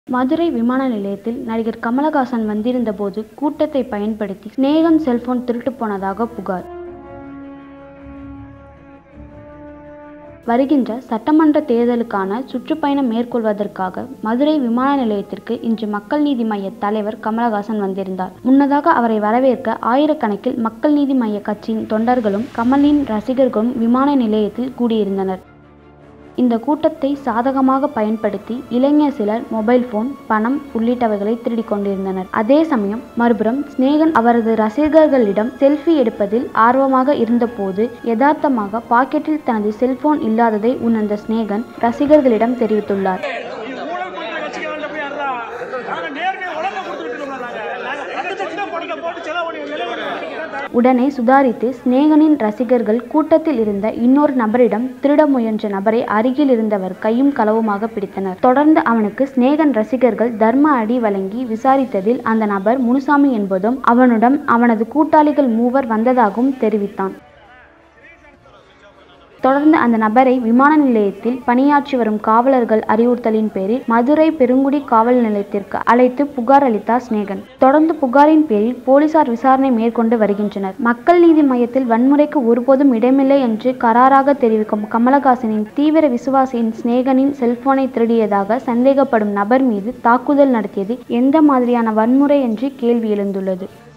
மதுரை விமான நிலையத்தில் நடிகர் கமலஹாசன் வந்திருந்தபோது கூட்டத்தை பயன்படுத்தி சினேகன் செல்போன் திருட்டு போனதாக புகார் வருகின்ற சட்டமன்ற தேர்தலுக்கான சுற்றுப்பயணம் மேற்கொள்வதற்காக மதுரை விமான நிலையத்திற்கு இன்று மக்கள் நீதி மய்ய தலைவர் கமலஹாசன் வந்திருந்தார் முன்னதாக அவரை வரவேற்க ஆயிரக்கணக்கில் மக்கள் நீதி மய்ய கட்சியின் தொண்டர்களும் கமலின் ரசிகர்களும் விமான நிலையத்தில் கூடியிருந்தனர் இந்த கூட்டத்தை சாதகமாக பயன்படுத்தி இளைஞர் சிலர் மொபைல் போன் பணம் உள்ளிட்டவைகளை திருடிக் கொண்டிருந்தனர் அதே சமயம் மறுபுறம் சினேகன் அவரது ரசிகர்களிடம் செல்ஃபி எடுப்பதில் ஆர்வமாக இருந்தபோது யதார்த்தமாக பாக்கெட்டில் தனது செல்போன் இல்லாததை உணர்ந்த சினேகன் ரசிகர்களிடம் தெரிவித்துள்ளார் இது ஊழல் பண்ற கட்சிக்காரன்ட்ட போய் யாரா? நாங்க நேர்மையா உழைப்பை கொடுத்துட்டு இருக்கோம்ல நாங்க. நாங்க பக்கத்து சின்ன பொண்ணுல போட்டு செலவு பண்ணி நிலவரம் உடனே சுதாரித்து சினேகனின் ரசிகர்கள் கூட்டத்தில் இருந்த இன்னொரு நபரிடம் திருட முயன்ற நபரை அருகில் இருந்தவர் கையும் களவுமாக பிடித்தனர் தொடர்ந்து அவனுக்கு சினேகன் ரசிகர்கள் தர்ம அடி வழங்கி விசாரித்ததில் அந்த நபர் முனுசாமி என்பதும் அவனுடன் அவனது கூட்டாளிகள் மூவர் வந்ததாகவும் தெரிவித்தான் தொடர்ந்து அந்த நபரை விமான நிலையத்தில் பணியாற்றி வரும் காவலர்கள் அறிவுறுத்தலின் பேரில் மதுரை பெருங்குடி காவல் நிலையத்திற்கு அழைத்து புகார் அளித்தார் சினேகன் தொடர்ந்து புகாரின் பேரில் போலீசார் விசாரணை மேற்கொண்டு வருகின்றனர் மக்கள் நீதி மையத்தில் வன்முறைக்கு ஒருபோதும் இடமில்லை என்று கராராக தெரிவிக்கும் கமலஹாசனின் தீவிர விசுவாசியின் சினேகனின் செல்போனை திருடியதாக சந்தேகப்படும் நபர் மீது தாக்குதல் நடத்தியது எந்த மாதிரியான வன்முறை என்று கேள்வி எழுந்துள்ளது